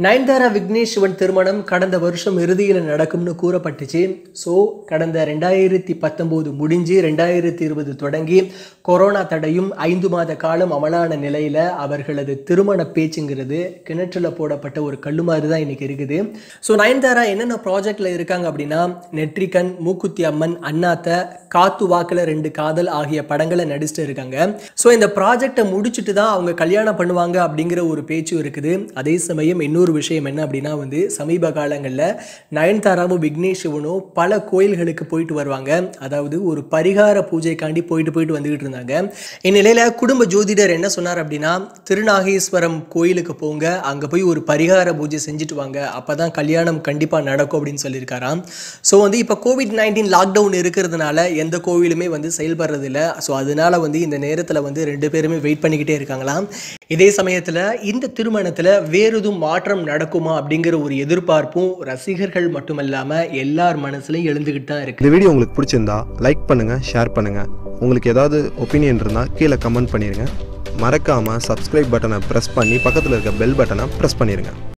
நயன்தாரா விக்னேஷ் சிவன் திருமணம் கடந்த வருஷம் இறுதியில் நடக்கும்னு கூறப்பட்டுச்சு ஸோ கடந்த ரெண்டாயிரத்தி பத்தொம்போது முடிஞ்சு ரெண்டாயிரத்தி இருபது தொடங்கி கொரோனா தடையும் ஐந்து மாத காலம் அமலான நிலையில் அவர்களது திருமண பேச்சுங்கிறது கிணற்றுல போடப்பட்ட ஒரு கல்லு மாதிரி தான் இன்னைக்கு இருக்குது ஸோ நயன்தாரா என்னென்ன ப்ராஜெக்டில் இருக்காங்க அப்படின்னா நெற்றிக்கண் மூக்குத்தி அம்மன் அண்ணாத்த காத்து வாக்கில் ரெண்டு காதல் ஆகிய படங்களை நடிச்சுட்டு இருக்காங்க ஸோ இந்த ப்ராஜெக்டை முடிச்சுட்டு தான் அவங்க கல்யாணம் பண்ணுவாங்க அப்படிங்கிற ஒரு பேச்சு இருக்குது அதே சமயம் இன்னொரு விஷயம் என்ன அப்படின்னா வந்து சமீப காலங்களில் நயன்தாராவும் விக்னேஷ் சிவனும் பல கோயில்களுக்கு போயிட்டு வருவாங்க அதாவது ஒரு பரிகார பூஜைக்காண்டி போயிட்டு போயிட்டு வந்துகிட்டு இருந்தாங்க இந்நிலையில் குடும்ப ஜோதிடர் என்ன சொன்னார் அப்படின்னா திருநாகேஸ்வரம் கோயிலுக்கு போங்க அங்கே போய் ஒரு பரிகார பூஜை செஞ்சுட்டு வாங்க அப்போ தான் கல்யாணம் கண்டிப்பாக நடக்கும் அப்படின்னு சொல்லியிருக்காராம் ஸோ வந்து இப்போ கோவிட் நைன்டீன் லாக்டவுன் இருக்கிறதுனால எந்த கோவிலுமே வந்து செயல்படுறதில்ல ஸோ அதனால வந்து இந்த நேரத்தில் வந்து ரெண்டு பேருமே வெயிட் பண்ணிக்கிட்டே இருக்காங்களாம் இதே சமயத்தில் இந்த திருமணத்தில் வேறு எதுவும் மாற்றம் நடக்குமா அப்படிங்கிற ஒரு எதிர்பார்ப்பும் ரசிகர்கள் மட்டுமல்லாமல் எல்லார் மனசுலையும் எழுந்துக்கிட்டு தான் இருக்கு இந்த வீடியோ உங்களுக்கு பிடிச்சிருந்தா லைக் பண்ணுங்கள் ஷேர் பண்ணுங்கள் உங்களுக்கு ஏதாவது ஒப்பீனியன் இருந்தால் கீழே கமெண்ட் பண்ணிடுங்க மறக்காமல் சப்ஸ்கிரைப் பட்டனை ப்ரெஸ் பண்ணி பக்கத்தில் இருக்க பெல் பட்டனை ப்ரெஸ் பண்ணிடுங்க